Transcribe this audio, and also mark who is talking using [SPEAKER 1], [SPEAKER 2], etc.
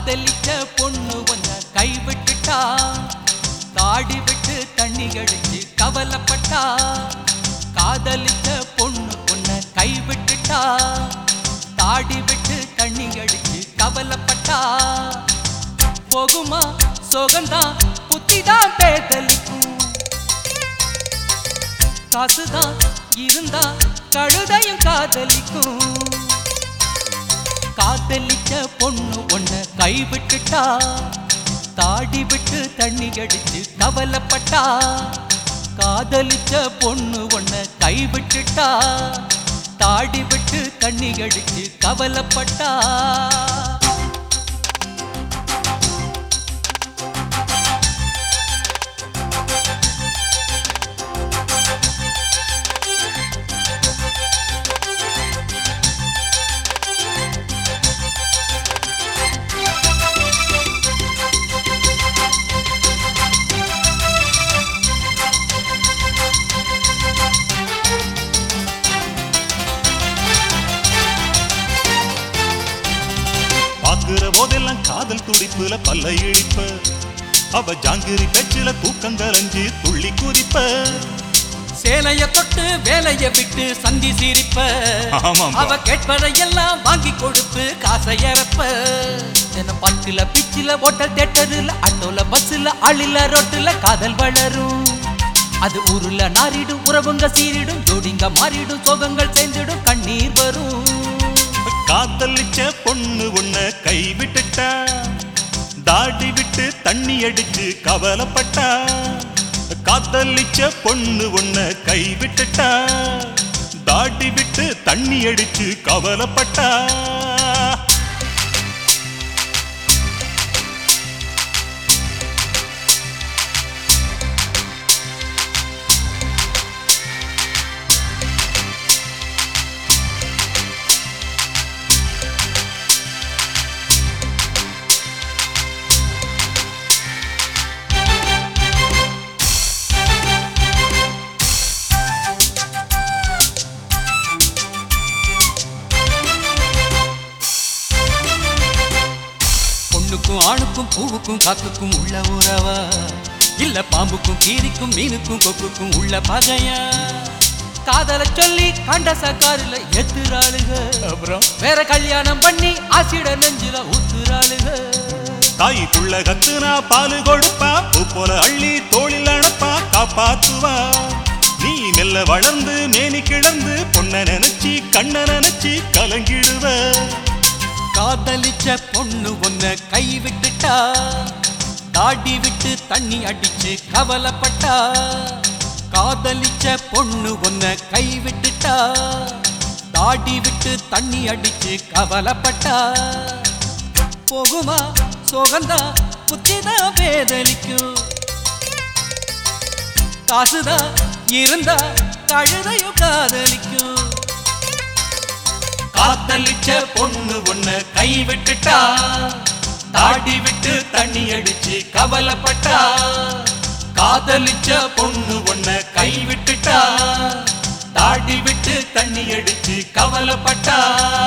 [SPEAKER 1] காதலிச்ச பொண்ணு ஒன்ன கைவிட்டுட்டா தாடி விட்டு தண்ணி அடிச்சு கவலைப்பட்டா காதலிச்ச பொண்ணு ஒன்ன கைவிட்டுட்டா தாடி விட்டு தண்ணி அடிச்சு கவலைப்பட்டா போகுமா சோகந்தான் புத்திதான் பேதலிக்கும் காசுதான் இருந்தா கழுதையும் காதலிக்கும் காதலிச்ச பொண்ணு ஒன்ன கைவிட்டுட்டா தாடி விட்டு தண்ணி அடிச்சு கவலைப்பட்டா காதலிச்ச பொண்ணு ஒன்ன கைவிட்டுட்டா தாடி விட்டு தண்ணி அடிச்சு கவலைப்பட்டா
[SPEAKER 2] பாக்குற போதெல்லாம் காதல் துடிப்புல பல்ல இழிப்ப அவ ஜாங்கிரி பேச்சுல தூக்கம் கலைஞ்சு துள்ளி குதிப்ப
[SPEAKER 1] சேலைய தொட்டு வேலைய விட்டு சந்தி சிரிப்ப
[SPEAKER 2] ஆமாம்பா.
[SPEAKER 1] அவ கேட்பதையெல்லாம் வாங்கி கொடுத்து காசை இறப்ப தினம் பத்துல பிச்சில ஓட்டல் தேட்டருல ஆட்டோல பஸ்ல அழில ரோட்டுல காதல் வளரும் அது ஊருல நாரிடும் உறவுங்க சீரிடும் ஜோடிங்க மாறிடும் சோகங்கள் சேர்ந்திடும் கண்ணீர் வரும்
[SPEAKER 2] காதலிச்ச பொண்ணு உன்ன கைவிட்டுட்டா தாடி விட்டு தண்ணி அடிச்சு கவலைப்பட்டா காதலிச்ச பொண்ணு உன்ன கைவிட்டுட்டா தாடி விட்டு தண்ணி அடிச்சு கவலைப்பட்டா
[SPEAKER 1] பொண்ணுக்கும் ஆணுக்கும் பூவுக்கும் காத்துக்கும் உள்ள உறவா இல்ல பாம்புக்கும் கீரிக்கும் மீனுக்கும் கொக்குக்கும் உள்ள பகையா காதல சொல்லி கண்ட சக்காரில எத்துறாளுக
[SPEAKER 2] அப்புறம்
[SPEAKER 1] வேற கல்யாணம் பண்ணி ஆசிட நெஞ்சில ஊத்துறாளுக
[SPEAKER 2] தாய்க்குள்ள கத்துனா பாலு கொடுப்பா பூ போல அள்ளி தோளில் அணப்பா காப்பாத்துவா நீ மெல்ல வளர்ந்து மேனி கிளர்ந்து பொண்ண நினைச்சி கண்ண நினைச்சி கலங்கிடுவ
[SPEAKER 1] காதலிச்ச பொண்ணு ஒன்ன கை விட்டுட்டா தாடி விட்டு தண்ணி அடிச்சு கவலைப்பட்டா காதலிச்ச பொண்ணு ஒன்ன கை விட்டுட்டா தாடி விட்டு தண்ணி அடிச்சு கவலைப்பட்டா போகுமா சோகந்தா புத்திதான் வேதலிக்கும் காசுதான் இருந்தா கழுதையும் காதலிக்கும் காத்தலிச்ச பொண்ணு ஒண்ணு கை விட்டுட்டா தாடி விட்டு தண்ணி அடிச்சு கவலைப்பட்டா காதலிச்ச பொண்ணு ஒண்ணு கை விட்டுட்டா தாடி விட்டு தண்ணி அடிச்சு கவலைப்பட்டா